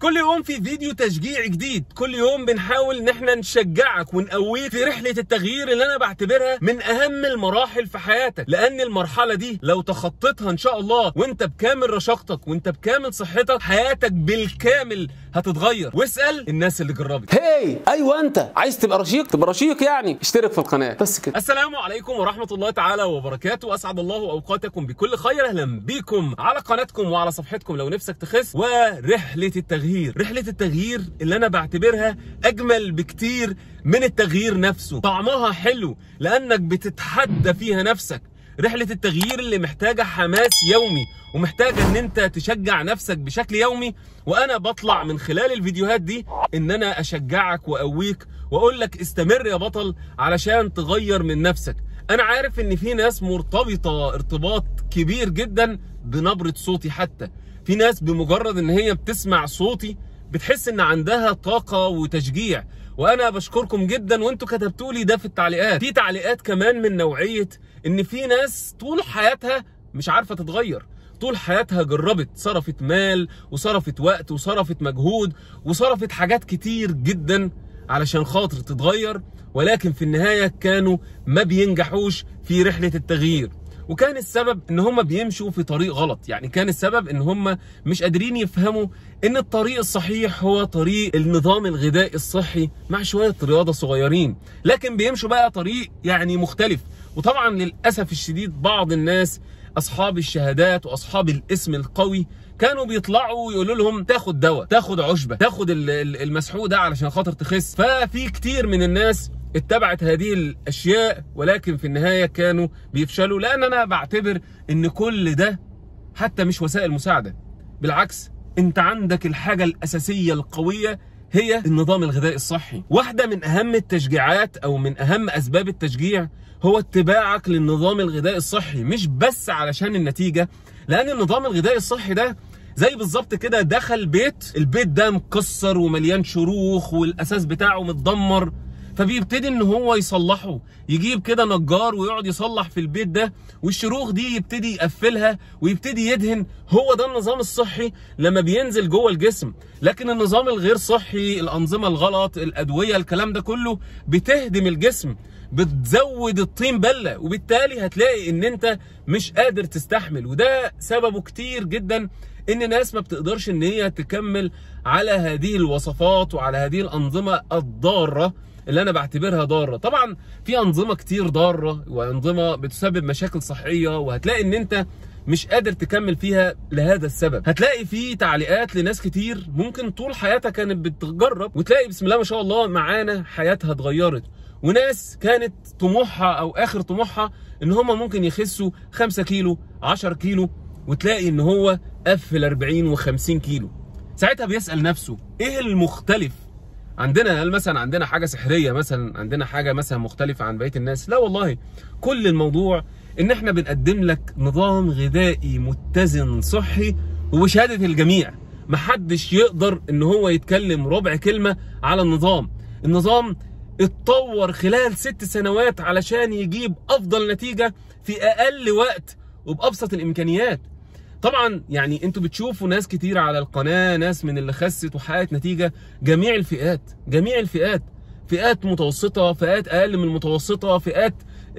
كل يوم في فيديو تشجيع جديد كل يوم بنحاول ان احنا نشجعك ونقويك في رحلة التغيير اللي انا بعتبرها من اهم المراحل في حياتك لان المرحلة دي لو تخطيتها ان شاء الله وانت بكامل رشاقتك وانت بكامل صحتك حياتك بالكامل هتتغير واسأل الناس اللي جربت هاي ايوه انت عايز تبقى رشيق تبقى رشيق يعني اشترك في القناه بس كده السلام عليكم ورحمة الله تعالى وبركاته أسعد الله أوقاتكم بكل خير أهلا بيكم على قناتكم وعلى صفحتكم لو نفسك تخس ورحلة التغيير رحلة التغيير اللي أنا بعتبرها أجمل بكتير من التغيير نفسه طعمها حلو لأنك بتتحدى فيها نفسك رحلة التغيير اللي محتاجة حماس يومي ومحتاجة ان انت تشجع نفسك بشكل يومي وانا بطلع من خلال الفيديوهات دي ان انا اشجعك واقويك واقول لك استمر يا بطل علشان تغير من نفسك انا عارف ان في ناس مرتبطة ارتباط كبير جدا بنبرة صوتي حتى في ناس بمجرد ان هي بتسمع صوتي بتحس ان عندها طاقة وتشجيع وانا بشكركم جدا وانتوا كتبتوا لي ده في التعليقات في تعليقات كمان من نوعية ان في ناس طول حياتها مش عارفة تتغير طول حياتها جربت صرفت مال وصرفت وقت وصرفت مجهود وصرفت حاجات كتير جدا علشان خاطر تتغير ولكن في النهاية كانوا ما بينجحوش في رحلة التغيير وكان السبب ان هم بيمشوا في طريق غلط يعني كان السبب ان هم مش قادرين يفهموا ان الطريق الصحيح هو طريق النظام الغذائي الصحي مع شوية رياضة صغيرين لكن بيمشوا بقى طريق يعني مختلف وطبعا للأسف الشديد بعض الناس اصحاب الشهادات واصحاب الاسم القوي كانوا بيطلعوا ويقولوا لهم تاخد دواء تاخد عشبه تاخد المسحوق ده علشان خاطر تخس ففي كتير من الناس اتبعت هذه الاشياء ولكن في النهايه كانوا بيفشلوا لان انا بعتبر ان كل ده حتى مش وسائل مساعده بالعكس انت عندك الحاجه الاساسيه القويه هي النظام الغذائي الصحي واحده من اهم التشجيعات او من اهم اسباب التشجيع هو اتباعك للنظام الغذائي الصحي مش بس علشان النتيجه لان النظام الغذائي الصحي ده زي بالظبط كده دخل بيت البيت ده مكسر ومليان شروخ والاساس بتاعه متدمر فبيبتدي ان هو يصلحه يجيب كده نجار ويقعد يصلح في البيت ده والشروخ دي يبتدي يقفلها ويبتدي يدهن هو ده النظام الصحي لما بينزل جوه الجسم لكن النظام الغير صحي الانظمه الغلط الادويه الكلام ده كله بتهدم الجسم بتزود الطين بله وبالتالي هتلاقي ان انت مش قادر تستحمل وده سببه كتير جدا ان ناس ما بتقدرش ان هي تكمل على هذه الوصفات وعلى هذه الانظمه الضاره اللي انا بعتبرها ضاره طبعا في انظمه كتير ضاره وانظمه بتسبب مشاكل صحيه وهتلاقي ان انت مش قادر تكمل فيها لهذا السبب هتلاقي في تعليقات لناس كتير ممكن طول حياتها كانت بتجرب وتلاقي بسم الله ما شاء الله معانا حياتها اتغيرت وناس كانت طموحها او اخر طموحها ان هم ممكن يخسوا 5 كيلو 10 كيلو وتلاقي ان هو قفل 40 و50 كيلو ساعتها بيسال نفسه ايه المختلف عندنا هل مثلا عندنا حاجه سحريه مثلا عندنا حاجه مثلا مختلفه عن بقيه الناس لا والله كل الموضوع ان احنا بنقدم لك نظام غذائي متزن صحي وبشهاده الجميع محدش يقدر ان هو يتكلم ربع كلمه على النظام النظام اتطور خلال ست سنوات علشان يجيب افضل نتيجه في اقل وقت وبابسط الامكانيات طبعا يعني انتوا بتشوفوا ناس كتير على القناه ناس من اللي خست وحققت نتيجه جميع الفئات جميع الفئات فئات متوسطه فئات اقل من المتوسطه فئات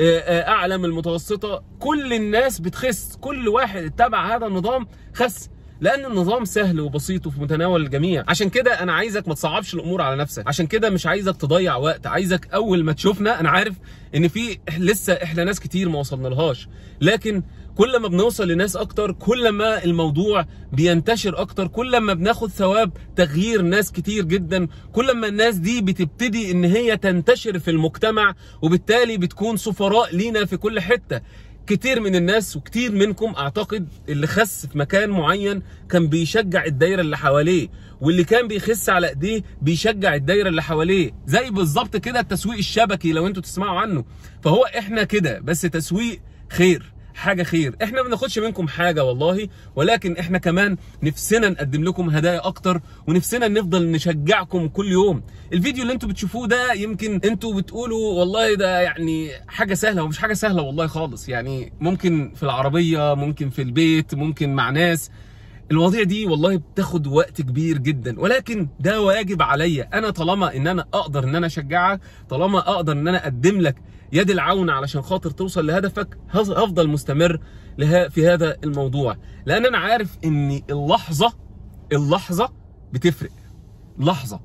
اعلى من المتوسطه كل الناس بتخس كل واحد اتبع هذا النظام خس لان النظام سهل وبسيط وفي متناول الجميع عشان كده انا عايزك ما تصعبش الامور على نفسك عشان كده مش عايزك تضيع وقت عايزك اول ما تشوفنا انا عارف ان في لسه احنا ناس كتير ما وصلنا لهاش لكن كل ما بنوصل لناس اكتر كل ما الموضوع بينتشر اكتر كل ما بناخد ثواب تغيير ناس كتير جدا كل ما الناس دي بتبتدي ان هي تنتشر في المجتمع وبالتالي بتكون سفراء لينا في كل حته كتير من الناس وكتير منكم اعتقد اللي خس في مكان معين كان بيشجع الدايره اللي حواليه واللي كان بيخس على ايديه بيشجع الدايره اللي حواليه زي بالظبط كده التسويق الشبكي لو انتوا تسمعوا عنه فهو احنا كده بس تسويق خير حاجه خير احنا ما بناخدش منكم حاجه والله ولكن احنا كمان نفسنا نقدم لكم هدايا اكتر ونفسنا نفضل نشجعكم كل يوم الفيديو اللي انتوا بتشوفوه ده يمكن انتوا بتقولوا والله ده يعني حاجه سهله ومش حاجه سهله والله خالص يعني ممكن في العربيه ممكن في البيت ممكن مع ناس المواضيع دي والله بتاخد وقت كبير جدا ولكن ده واجب عليا انا طالما ان انا اقدر ان انا اشجعك طالما اقدر ان انا اقدم لك يد العون علشان خاطر توصل لهدفك هز- هفضل مستمر لها في هذا الموضوع لان انا عارف ان اللحظه اللحظه بتفرق لحظه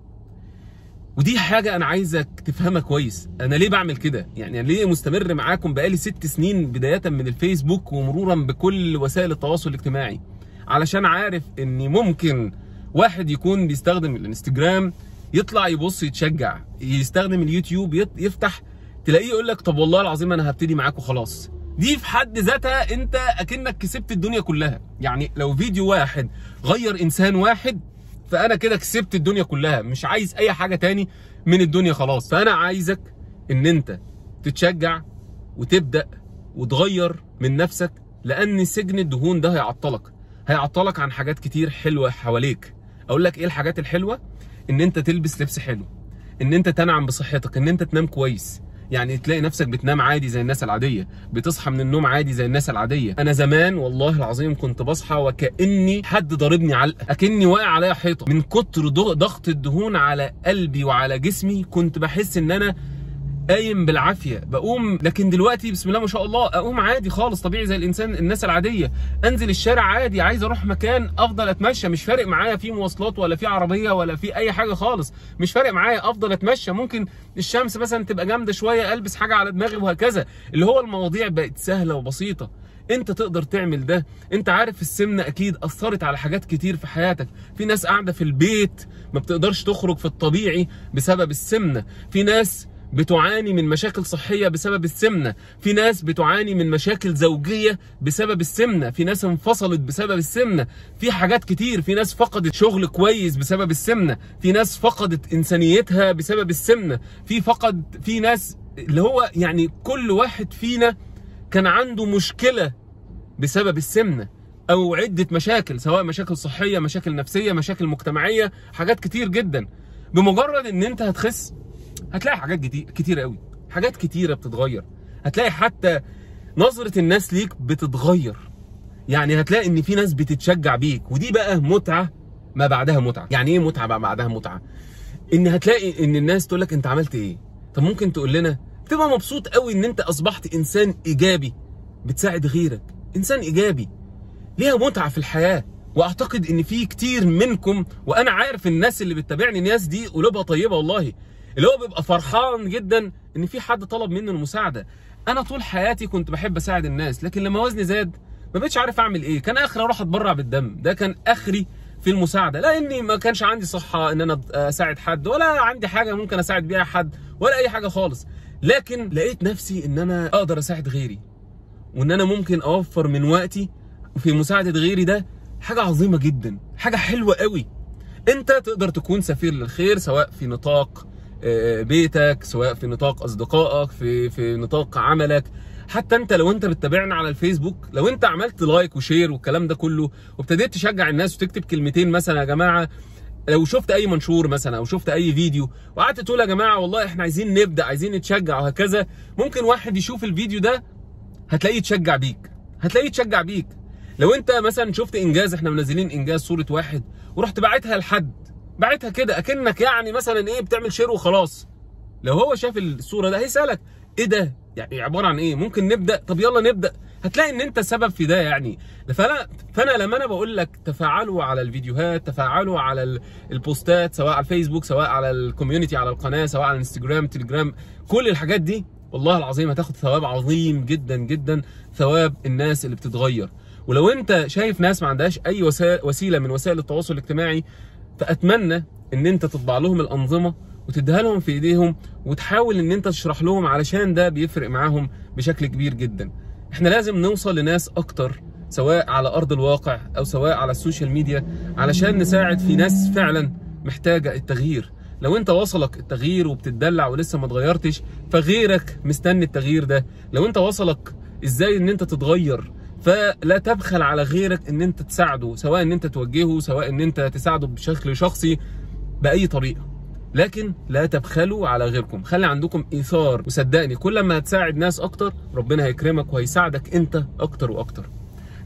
ودي حاجة أنا عايزك تفهمها كويس، أنا ليه بعمل كده؟ يعني أنا ليه مستمر معاكم بقالي ست سنين بداية من الفيسبوك ومرورا بكل وسائل التواصل الاجتماعي؟ علشان عارف إن ممكن واحد يكون بيستخدم الانستجرام يطلع يبص يتشجع، يستخدم اليوتيوب يت- يفتح تلاقيه يقول لك طب والله العظيم أنا هبتدي معاكم خلاص. دي في حد ذاتها أنت أكنك كسبت الدنيا كلها، يعني لو فيديو واحد غير إنسان واحد فانا كده كسبت الدنيا كلها مش عايز اي حاجه تاني من الدنيا خلاص فانا عايزك ان انت تتشجع وتبدا وتغير من نفسك لان سجن الدهون ده هيعطلك هيعطلك عن حاجات كتير حلوه حواليك اقول لك ايه الحاجات الحلوه ان انت تلبس لبس حلو ان انت تنعم بصحتك ان انت تنام كويس يعني تلاقي نفسك بتنام عادي زي الناس العاديه بتصحى من النوم عادي زي الناس العاديه انا زمان والله العظيم كنت بصحى وكاني حد ضاربني علقه اكني واقع عليا حيطه من كتر ضغ- ضغط الدهون على قلبي وعلى جسمي كنت بحس ان انا قايم بالعافيه بقوم لكن دلوقتي بسم الله ما شاء الله اقوم عادي خالص طبيعي زي الانسان الناس العاديه انزل الشارع عادي عايز اروح مكان افضل اتمشى مش فارق معايا في مواصلات ولا في عربيه ولا في اي حاجه خالص مش فارق معايا افضل اتمشى ممكن الشمس مثلا تبقى جامده شويه البس حاجه على دماغي وهكذا اللي هو المواضيع بقت سهله وبسيطه انت تقدر تعمل ده انت عارف السمنه اكيد اثرت على حاجات كتير في حياتك في ناس قاعده في البيت ما بتقدرش تخرج في الطبيعي بسبب السمنه في ناس بتعاني من مشاكل صحيه بسبب السمنه في ناس بتعاني من مشاكل زوجيه بسبب السمنه في ناس انفصلت بسبب السمنه في حاجات كتير في ناس فقدت شغل كويس بسبب السمنه في ناس فقدت انسانيتها بسبب السمنه في فقد في ناس اللي هو يعني كل واحد فينا كان عنده مشكله بسبب السمنه او عده مشاكل سواء مشاكل صحيه مشاكل نفسيه مشاكل مجتمعيه حاجات كتير جدا بمجرد ان انت هتخس هتلاقي حاجات كتير كتير قوي حاجات كتيره بتتغير هتلاقي حتى نظره الناس ليك بتتغير يعني هتلاقي ان في ناس بتتشجع بيك ودي بقى متعه ما بعدها متعه يعني ايه متعه ما بعدها متعه ان هتلاقي ان الناس تقول لك انت عملت ايه طب ممكن تقول لنا تبقى مبسوط قوي ان انت اصبحت انسان ايجابي بتساعد غيرك انسان ايجابي ليها متعه في الحياه واعتقد ان في كتير منكم وانا عارف الناس اللي بتتابعني الناس دي قلوبها طيبه والله اللي هو بيبقى فرحان جدا ان في حد طلب منه المساعده انا طول حياتي كنت بحب اساعد الناس لكن لما وزني زاد ما بقتش عارف اعمل ايه كان اخري اروح اتبرع بالدم ده كان اخري في المساعده لاني ما كانش عندي صحه ان انا اساعد حد ولا عندي حاجه ممكن اساعد بيها حد ولا اي حاجه خالص لكن لقيت نفسي ان انا اقدر اساعد غيري وان انا ممكن اوفر من وقتي في مساعده غيري ده حاجه عظيمه جدا حاجه حلوه قوي انت تقدر تكون سفير للخير سواء في نطاق آه، بيتك سواء في نطاق اصدقائك في في نطاق عملك حتى انت لو انت بتتابعنا على الفيسبوك لو انت عملت لايك وشير والكلام ده كله وابتديت تشجع الناس وتكتب كلمتين مثلا يا جماعه لو شفت اي منشور مثلا او شفت اي فيديو وقعدت تقول يا جماعه والله احنا عايزين نبدا عايزين نتشجع وهكذا ممكن واحد يشوف الفيديو ده هتلاقيه يتشجع بيك هتلاقيه يتشجع بيك لو انت مثلا شفت انجاز احنا منزلين انجاز صوره واحد ورحت باعتها لحد باعتها كده اكنك يعني مثلا ايه بتعمل شير وخلاص لو هو شاف الصوره ده هيسالك ايه ده يعني عباره عن ايه ممكن نبدا طب يلا نبدا هتلاقي ان انت سبب في ده يعني فانا فانا لما انا بقول لك تفاعلوا على الفيديوهات تفاعلوا على ال- البوستات سواء على الفيسبوك سواء على الكوميونتي على القناه سواء على الانستجرام تليجرام كل الحاجات دي والله العظيم هتاخد ثواب عظيم جدا جدا ثواب الناس اللي بتتغير ولو انت شايف ناس ما عندهاش اي وسائل وسيله من وسائل التواصل الاجتماعي فاتمنى ان انت تطبع لهم الانظمه وتديها لهم في ايديهم وتحاول ان انت تشرح لهم علشان ده بيفرق معاهم بشكل كبير جدا احنا لازم نوصل لناس اكتر سواء على ارض الواقع او سواء على السوشيال ميديا علشان نساعد في ناس فعلا محتاجه التغيير لو انت وصلك التغيير وبتدلع ولسه ما اتغيرتش فغيرك مستني التغيير ده لو انت وصلك ازاي ان انت تتغير فلا تبخل على غيرك ان انت تساعده سواء ان انت توجهه سواء ان انت تساعده بشكل شخصي باي طريقه لكن لا تبخلوا على غيركم خلي عندكم ايثار وصدقني كل ما هتساعد ناس اكتر ربنا هيكرمك وهيساعدك انت اكتر واكتر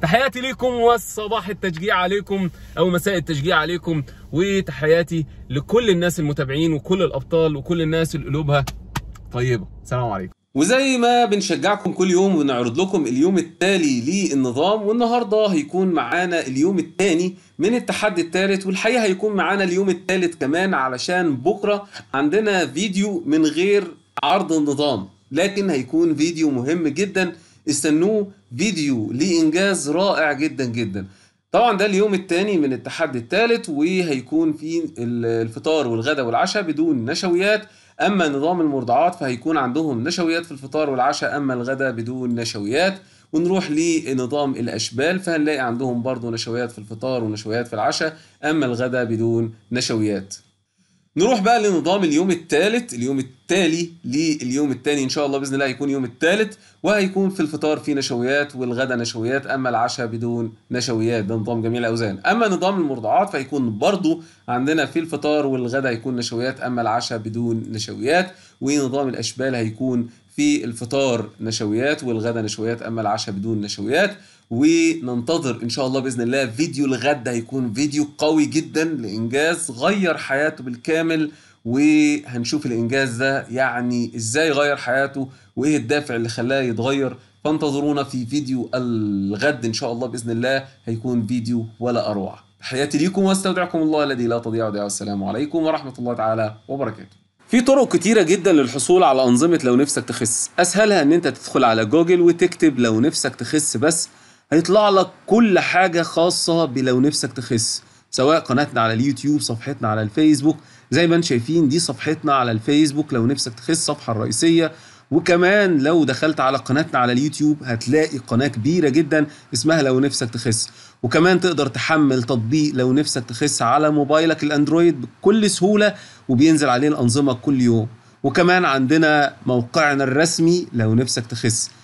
تحياتي ليكم والصباح التشجيع عليكم او مساء التشجيع عليكم وتحياتي لكل الناس المتابعين وكل الابطال وكل الناس اللي قلوبها طيبه سلام عليكم وزي ما بنشجعكم كل يوم ونعرض لكم اليوم التالي للنظام والنهارده هيكون معانا اليوم الثاني من التحدي الثالث والحقيقه هيكون معانا اليوم الثالث كمان علشان بكره عندنا فيديو من غير عرض النظام لكن هيكون فيديو مهم جدا استنوه فيديو لانجاز رائع جدا جدا طبعا ده اليوم الثاني من التحدي الثالث وهيكون فيه الفطار والغداء والعشاء بدون نشويات اما نظام المرضعات فهيكون عندهم نشويات في الفطار والعشاء اما الغداء بدون نشويات ونروح لنظام الاشبال فهنلاقي عندهم برضو نشويات في الفطار ونشويات في العشاء اما الغداء بدون نشويات نروح بقى لنظام اليوم الثالث اليوم التالي لليوم الثاني ان شاء الله باذن الله هيكون يوم الثالث وهيكون في الفطار فيه نشويات والغدا نشويات اما العشاء بدون نشويات ده نظام جميع الاوزان اما نظام المرضعات فهيكون برضو عندنا في الفطار والغدا هيكون نشويات اما العشاء بدون نشويات ونظام الاشبال هيكون في الفطار نشويات والغدا نشويات اما العشاء بدون نشويات وننتظر ان شاء الله باذن الله فيديو الغد هيكون فيديو قوي جدا لانجاز غير حياته بالكامل وهنشوف الانجاز ده يعني ازاي غير حياته وايه الدافع اللي خلاه يتغير فانتظرونا في فيديو الغد ان شاء الله باذن الله هيكون فيديو ولا اروع تحياتي ليكم واستودعكم الله الذي لا تضيع ودائعه والسلام عليكم ورحمه الله تعالى وبركاته في طرق كتيرة جدا للحصول على أنظمة لو نفسك تخس أسهلها إن أنت تدخل على جوجل وتكتب لو نفسك تخس بس هيطلع لك كل حاجة خاصة بلو نفسك تخس سواء قناتنا على اليوتيوب صفحتنا على الفيسبوك زي ما انتم شايفين دي صفحتنا على الفيسبوك لو نفسك تخس الصفحة الرئيسية وكمان لو دخلت على قناتنا على اليوتيوب هتلاقي قناة كبيرة جدا اسمها لو نفسك تخس وكمان تقدر تحمل تطبيق لو نفسك تخس على موبايلك الاندرويد بكل سهولة وبينزل عليه الأنظمة كل يوم وكمان عندنا موقعنا الرسمي لو نفسك تخس